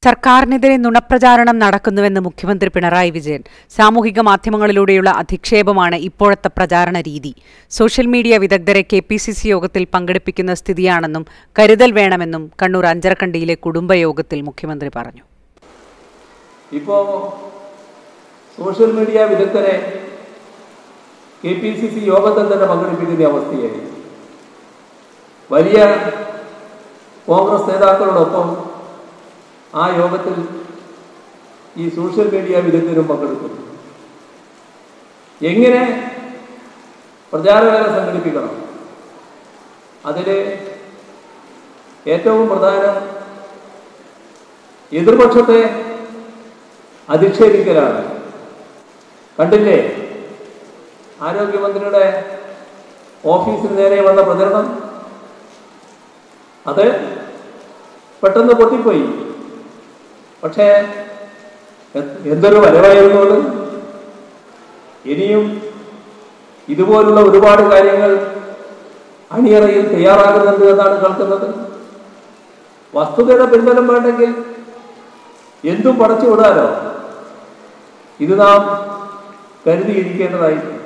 സർക്കാരിനെതിരെ നുണപ്രചാരണം നടക്കുന്നുവെന്ന് മുഖ്യമന്ത്രി പിണറായി വിജയൻ സാമൂഹിക മാധ്യമങ്ങളിലൂടെയുള്ള അധിക്ഷേപമാണ് ഇപ്പോഴത്തെ പ്രചാരണ രീതി സോഷ്യൽ മീഡിയ വിദഗ്ധരെ കെ പി സി സി യോഗത്തിൽ പങ്കെടുപ്പിക്കുന്ന സ്ഥിതിയാണെന്നും കരുതൽ വേണമെന്നും കണ്ണൂർ അഞ്ചരക്കണ്ടിയിലെ കുടുംബയോഗത്തിൽ മുഖ്യമന്ത്രി പറഞ്ഞു ഇപ്പോൾ സോഷ്യൽ മീഡിയ വിദഗ്ധരെ കെ പി സി സി യോഗത്തിൽ തന്നെ പങ്കെടുപ്പിക്കുന്ന അവസ്ഥയായി വലിയ കോൺഗ്രസ് നേതാക്കളോടൊപ്പം ആ യോഗത്തിൽ ഈ സോഷ്യൽ മീഡിയ വിദഗ്ധരും പങ്കെടുക്കുന്നു എങ്ങനെ പ്രചാരവേല സംഘടിപ്പിക്കണം അതിൽ ഏറ്റവും പ്രധാനം എതിർപക്ഷത്തെ അധിക്ഷേപിക്കലാണ് കണ്ടില്ലേ ആരോഗ്യമന്ത്രിയുടെ ഓഫീസിന് നേരെ വന്ന പ്രചരണം അത് പെട്ടെന്ന് പൊട്ടിപ്പോയി പക്ഷേ എ- എന്തൊരു വരവായിരുന്നു അത് ഇനിയും ഇതുപോലുള്ള ഒരുപാട് കാര്യങ്ങൾ അണിയറയിൽ തയ്യാറാകുന്നുണ്ട് എന്നാണ് കേൾക്കുന്നത് വസ്തുതയുടെ പിൻബലം വേണ്ടെങ്കിൽ എന്തും പടച്ചു വിടാലോ ഇത് നാം കരുതിയിരിക്കേണ്ടതായിട്ടുണ്ട്